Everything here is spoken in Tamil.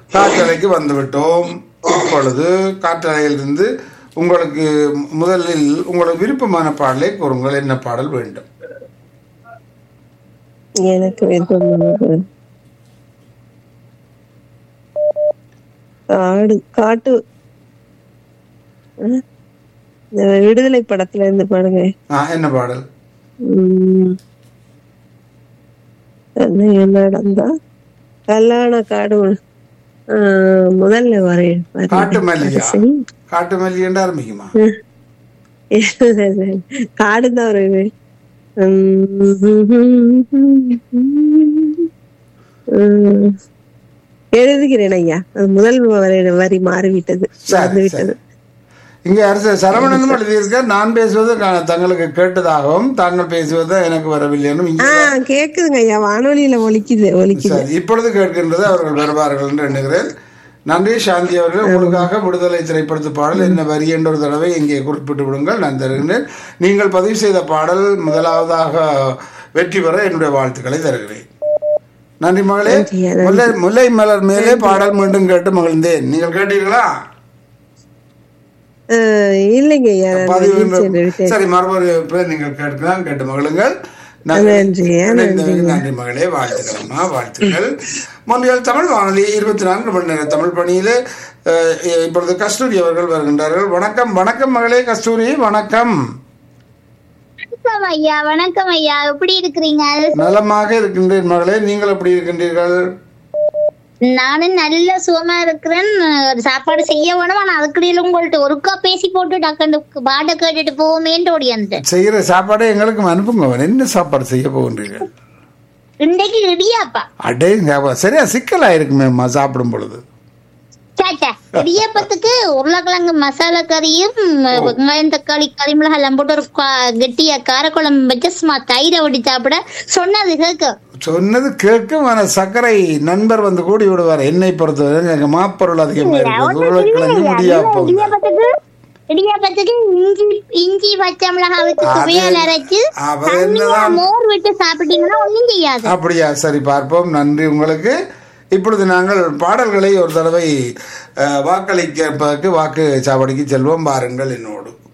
காற்றலைக்கு வந்துவிட்டோம் இப்பொழுது காற்றலையிலிருந்து உங்களுக்கு முதலில் உங்களுக்கு விருப்பமான பாடலை கூறுங்கள் என்ன பாடல் வேண்டும் எனக்கு விருப்பமானது காடு காட்டு அஹ், இந்த விடுதலை படத்துல இருந்து பாடுங்க ஆ, என்ன பாடல் உம், என்ன நடந்தா கல்யாண காடு ஆஹ், முதல்ல வரேன் காட்டு மல்லிகா காட்டு மல்லி என்று ஆரம்பிக்குமா காடு தான் வருது உம், எழுதுகிறேன் ஐயா அது முதல் வரி- வரி மாறிவிட்டது சரி, மறந்து விட்டது இங்கே அரசு சரவணனும் எழுதியிருக்க நான் பேசுவது க- தங்களுக்கு கேட்டதாகவும் தாங்கள் பேசுவது எனக்கு வரவில்லை என்றும் இங்கே ஆஹ் கேக்குதுங்க ஐயா வானொலியில ஒலிக்குது ஒலிக்குது சரி இப்பொழுது கேட்கின்றது அவர்கள் வருவார்கள் என்று எண்ணுகிறேன் நன்றி சாந்தி அவர்கள் உங்களுக்காக விடுதலை திரைப்படத்து பாடல் என்ன வரி என்ற ஒரு தடவை இங்கே குறிப்பிட்டு விடுங்கள் நான் தருகின்றேன் நீங்கள் பதிவு செய்த பாடல் முதலாவதாக வெற்றி பெற என்னுடைய வாழ்த்துக்களை தருகிறேன் நன்றி மகளே நன்றியா, நன்றி. முல்லை முல்லை மலர் மேலே பாடல் மீண்டும் கேட்டு மகிழ்ந்தேன் நீங்கள் கேட்டீர்களா ஆஹ் இல்லைங்க ஐயா நான் பதிவு வெளியே சென்று விட்டேன் சரி மறுபடி இப்ப நீங்கள் கேட்கலாம் கேட்டு மகளுங்கள் நன்றி. நன்றியா, இணைந்தமைக்கு நன்றி மகளே வாழ்த்துக்களம்மா வாழ்த்துக்கள் முன்னில் தமிழ் வானொலி இருபத்தி நான்கு மணி நேர தமிழ் பணியிலே அஹ், இப்பொழுது கஸ்தூரி அவர்கள் வருகின்றார்கள் வணக்கம் வணக்கம் மகளே கஸ்தூரி வணக்கம் வணக்கம் ஐயா வணக்கம் ஐயா எப்படி இருக்கிறீங்க நலமாக இருக்கின்றேன் மகளே நீங்கள் எப்படி இருக்கின்றீர்கள் நானும் நல்ல சுகமா இருக்கிறேன் ஒரு சாப்பாடு செய்ய வேணும் ஆனா அதுக்கிடையில உங்கள்ட்ட ஒருக்கா பேசி போட்டு டக்குன்னு பாட கேட்டுட்டு போவோமேன்ட்டு ஓடியாந்துட்டேன் செய்கிற சாப்பாடை எங்களுக்கு அனுப்புங்க என்ன சாப்பாடு செய்ய போகின்றீர்கள் இன்றைக்கு இடியாப்பா அடே ஞாபகம். சரியா சிக்கலா இருக்குமேம்மா சாப்பிடும் பொழுது சாச்சா இடியாப்பத்துக்கு உருளைக்கிழங்கு மசாலா கறியும் வெங்காயம் தக்காளி கறிமிளகாய் எல்லாம் போட்டு ஒரு கா- கெட்டியா காரக்குழம்பு வச்சு சும்மா தயிரை ஒட்டி சாப்பிட சொன்னது கேட்க சொன்னது கேட்கும் ஆனா சர்க்கரை நண்பர் வந்து கூடி விடுவார் என்னை பொறுத்தவரை எங்க மாப்பொருள் அதிகமா இருக்குது உருளைக்கிழங்கு முடியாப்பம் இடியாப்பத்துக்கு இடியாப்பத்துக்கு இஞ்சி இஞ்சி பச்சை மிளகாய் வச்சு அது- துவையல் அரைச்சு அவர் தண்ணியா என்னதான் மோர் விட்டு சாப்பிட்டீங்கன்னா ஒண்ணும் செய்யாது அப்படியா சரி பார்ப்போம் நன்றி உங்களுக்கு இப்பொழுது நாங்கள் பாடல்களை ஒரு தடவை அஹ், வாக்களிப்பதற்கு வாக்கு சாவடிக்கு செல்வோம் பாருங்கள் என்னோடு